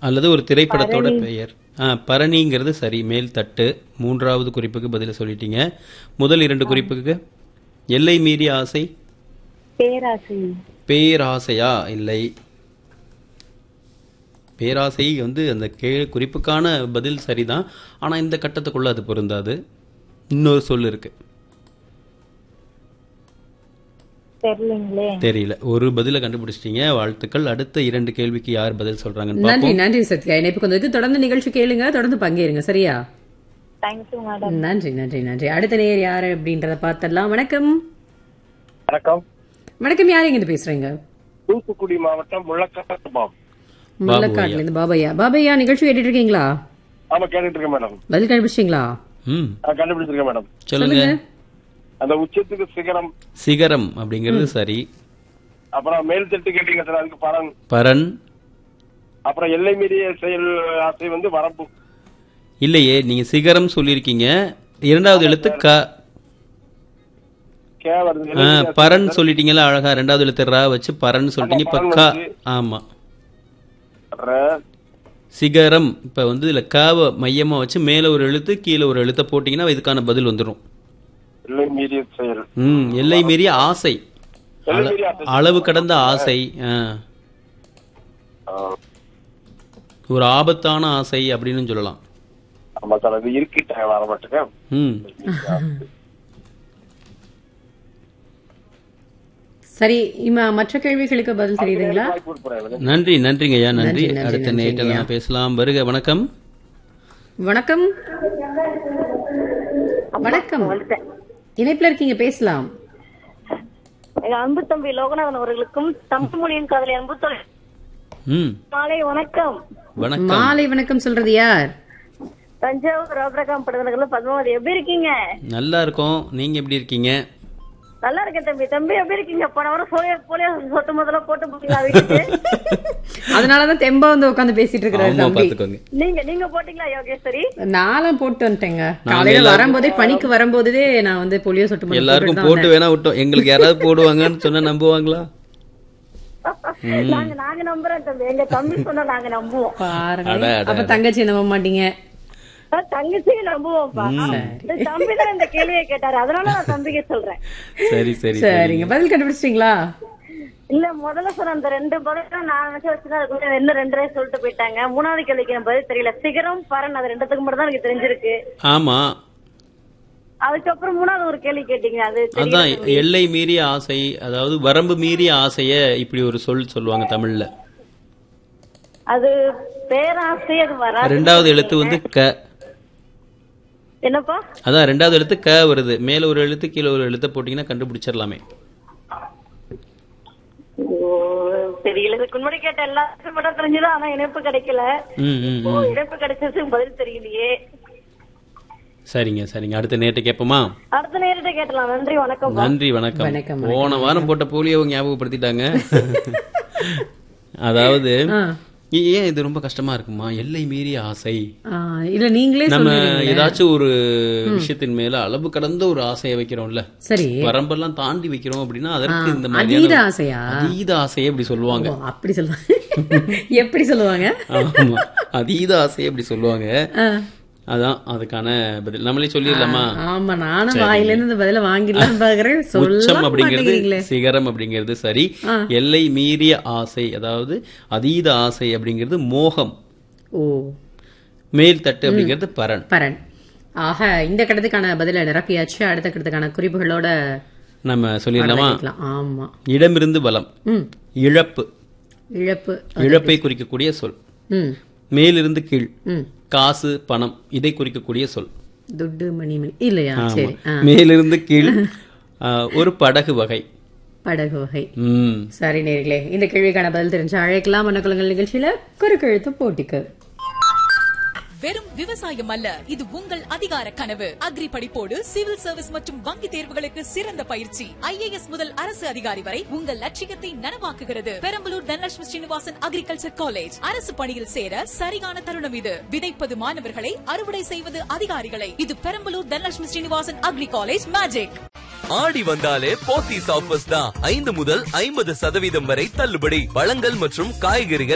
அல்லது ஒரு திரைப்படத்தோட பெயர் ஆ பரணிங்கிறது சரி மேல் தட்டு மூன்றாவது குறிப்புக்கு பதில சொல்லிட்டீங்க முதல் இரண்டு குறிப்புக்கு எல்லை மீறிய ஆசை பேராசை பேராசையா இல்லை பேராசை வந்து அந்த கே குறிப்புக்கான பதில் சரிதான் ஆனா இந்த கட்டத்துக்குள்ள அது பொருந்தாது இன்னொரு சொல் இருக்கு தெரியலீங்களே தெரியல ஒரு பதில கண்டுபிடிச்சிட்டீங்க வாழ்த்துக்கள் அடுத்த இரண்டு கேள்விக்கு யார் பதில் சொல்றாங்கன்னு நன்றி பார்ப்போம் நன்றி சத்யா இணைப்புக்கு வந்ததுக்கு தொடர்ந்து நிகழ்ச்சி கேளுங்க தொடர்ந்து பங்கேறுங்க சரியா தேங்க்யூ மேடம் நன்றி நன்றி நன்றி அடுத்த நேர் யாரு அப்படின்றத பார்த்தரலாம் வணக்கம் வணக்கம் வணக்கம் யார் இங்கிருந்து பேசுறீங்க தூத்துக்குடி மாவட்டம் முள்ளக்காட்டு பாம் முள்ளக்காட்டுல இருந்து பாபையா பாபையா நிகழ்ச்சி கேட்டுட்டு இருக்கீங்களா ஆமா கேட்டுட்டு இருக்கேன் மேடம் பதில் கண்டுபிடிச்சிங்களா ம் நான் கண்டுபிடிச்சிருக்கேன் மேடம் சொல்லுங்க அந்த உச்சத்துக்கு சிகரம் சிகரம் அப்படிங்கிறது சரி அப்புறம் மேல் தட்டு கேட்டீங்க சார் அதுக்கு பரன் பரன் அப்புறம் எல்லை மீறிய செயல் ஆசை வந்து வரம்பு இல்லையே நீங்க சிகரம் சொல்லியிருக்கீங்க இரண்டாவது எழுத்து க கே வருது ஆ, எல்லை மீறிய ஆசை. பரன் சொல்லிட்டீங்களா அழகா ரெண்டாவது எழுத்து ரா வச்சு பரன் சொல்லிட்டீங்க இப்ப பரன் க வந்து- ஆமா ர- சிகரம் இப்ப வந்து இதுல காவை மையமா வச்சு மேல ஒரு எழுத்து கீழே ஒரு எழுத்த போட்டீங்கன்னா இதுக்கான பதில் வந்துடும் எல்லை மீறிய செயல் ம் எல்லை மீறிய ஆசை எல்லை அள- மீறிய ஆசை. அளவு கடந்த ஆசை ஆ. ஆ, ஒரு ஆபத்தான ஆசை அப்படின்னு சொல்லலாம் ஆமா சார் அது இருக்கிட்ட வர மாட்டேங்க ம் சரி இம்ம மற்ற கேள்விகளுக்கு பதில் தெரியுதுங்களா வாய்ப்பு கொடுப்பேன் எனக்கு. நன்றி நன்றிங்க ஐயா நன்றி நன்றி, நன்றி, அடுத்த நன்றிங்க நேற்றில் ஐயா. நம்ம பேசலாம் வருக வணக்கம் வணக்கம் வணக்கம் இணைப்புல இருக்கீங்க பேசலாம் எங்க அன்பு தம்பி லோகநாதன் அவர்களுக்கும் தமிழ் மொழியின் காதலி அன்பு தோழி ம் மாலை வணக்கம் வணக்கம் மாலை வணக்கம் சொல்றது யார் தஞ்சாவூர் ரோபரகாம் படுதனர்கள் பத்மாவதி எப்படி இருக்கீங்க நல்லா இருக்கோம் நீங்க எப்படி இருக்கீங்க நல்லா இருக்கேன் தம்பி தம்பி எப்படி இருக்கீங்க போன வாரம் சோயா போலியோ சொட்டு முதல்ல போட்டு போட்டீங்களா வீட்டுக்கு அதனாலதான் தெம்பா வந்து உட்காந்து பேசிட்டு இருக்கிறாரு ஆமா தம்பி பாத்துக்கோங்க நீங்க நீங்க போட்டீங்களா யோகேஸ்வரி நானும் போட்டு வந்துட்டேங்க நாங்க காலையில எல்லாரும் வரும்போதே பணிக்கு வரும்போதே நான் வந்து போலியோ சொட்டு மருந்து எல்லாருக்கும் போட்டுட்டு போட்டு வேணா விட்டோம் எங்களுக்கு யாராவது போடுவாங்கன்னு சொன்னா நம்புவாங்களா நாங்க நாங்க நம்புறோம் தம்பி எங்க தம்பி சொன்னா நாங்க நம்புவோம் பாருங்க அட, அட, அப்ப தங்கச்சி நம்ப மாட்டீங்க ஆ, தங்கச்சியும் நம்புவோம்ப்பா இந்த தம்பி தான் இந்த கேள்வியை கேட்டாரு அதனால நான் தம்பிக்கு சொல்றேன் சரி சரி சரி சரிங்க பதில் கண்டுபிடிச்சிட்டீங்களா இல்ல முதல்ல சொன்ன அந்த ரெண்டு பதிலும் நான் நினைச்சு வச்சுதான் அதுக்குள்ள இன்னும் ரெண்டு ரேஸ் சொல்லிட்டு போயிட்டாங்க மூணாவது கேள்விக்கு எனக்கு பதில் தெரியல சிகரம் பரன் அது ரெண்டுத்துக்கு மட்டும் தான் எனக்கு தெரிஞ்சிருக்கு ஆமா அதுக்கப்புறம் மூணாவது ஒரு கேள்வி கேட்டீங்க அது தெரியல அதான் தம்பி. எல்லை மீறிய ஆசை அதாவது வரம்பு மீறிய ஆசைய இப்படி ஒரு சொல் சொல்லுவாங்க தமிழ்ல அது பேராசை அது வராது ரெண்டாவது எழுத்து வந்து க என்னப்பா அதான் ரெண்டாவது எழுத்து க வருது மேல ஒரு எழுத்து கீழே ஒரு எழுத்து போட்டீங்கன்னா கண்டுபிடிச்சிடலாமே ஓ, தெரியல இதுக்கு முன்னாடி கேட்ட எல்லாத்துக்கும் மட்டும் தெரிஞ்சது ஆனா இணைப்பு கிடைக்கல ம் ம் ஓ, ம். இணைப்பு கிடைச்சது பதில் தெரியலையே சரிங்க சரிங்க அடுத்த நேரத்தை கேட்போமா அடுத்த நேரத்தை கேட்டலாம் நன்றி வணக்கம் நன்றி வணக்கம் வணக்கம், போன வாரம் போட்ட போலியோ ஞாபகப்படுத்திட்டாங்க அதாவது ஆ. ஏ- ஏன் இது ரொம்ப கஷ்டமா இருக்குமா எல்லை மீறிய ஆசை ஆ, இல்ல நீங்களே நம்ம சொல்லுவீங்க ஏதாச்சும் ஒரு விஷயத்தின் மேல அளவு கடந்த ஒரு ஆசையை வைக்கிறோம்ல சரி வரம்பெல்லாம் தாண்டி வைக்கிறோம் அப்படின்னா அதற்கு இந்த அதீத மாதிரியான ஆசையா அதீத ஆசையை அப்படி சொல்லுவாங்க ஓ, அப்படி சொல்லுவாங்க எப்படி சொல்லுவாங்க ஆமா அதீத ஆசையை அப்படி சொல்லுவாங்க ஆ. அதான் அதுக்கான பதில் நம்மளே சொல்லிடலாமா ஆமா நானும் வாயில இருந்து இந்த பதில வாங்கிடலாம் பாக்குறேன் சொல்ல உச்சம் அப்படிங்கிறது மாட்டேங்கிறீங்களே சிகரம் அப்படிங்கிறது சரி எல்லை மீறிய ஆசை அதாவது அதீத ஆசை அப்படிங்கிறது மோகம் ஓ மேல் தட்டு அப்படிங்கிறது பரன் பரன் ஆக இந்த கட்டத்துக்கான பதில நிரப்பியாச்சு அடுத்த கட்டத்துக்கான குறிப்புகளோட நம்ம சொல்லிடலாமா வைக்கலாம். ஆமா இடமிருந்து பலம் ம் இழப்பு இழப்பு இழப்பை குறிக்கக்கூடிய சொல் ம் மேலிருந்து கீழ் ம் காசு பணம் இதை குறிக்கக்கூடிய சொல் துட்டு மணி மணி இல்லையா ஆமா. சரி ஆ மேலிருந்து கீழ் ஆ, ஒரு படகு வகை படகு வகை ம் சரி நேர்களே இந்த கேள்விக்கான பதில் தெரிஞ்சு அழைக்கலாம் மனக்குளங்கள் நிகழ்ச்சியில குறுக்கெழுத்து போட்டிக்கு வெறும் விவசாயம் அல்ல இது உங்கள் அதிகார கனவு அக்ரி படிப்போடு சிவில் சர்வீஸ் மற்றும் வங்கி தேர்வுகளுக்கு சிறந்த பயிற்சி ஐஏஎஸ் முதல் அரசு அதிகாரி வரை உங்கள் லட்சியத்தை நனவாக்குகிறது பெரம்பலூர் தனலட்சுமி ஸ்ரீனிவாசன் அக்ரிகல்ச்சர் காலேஜ் அரசு பணியில் சேர சரியான தருணம் இது விதைப்பது மாணவர்களை அறுவடை செய்வது அதிகாரிகளை இது Perambalur Dhanalakshmi Srinivasan agri college magic Aadi வந்தாலே போத்தீஸ் ஆஃபர்ஸ் தான் ஐந்து முதல் ஐம்பது சதவீதம் வரை தள்ளுபடி பழங்கள் மற்றும் காய்கறிகள்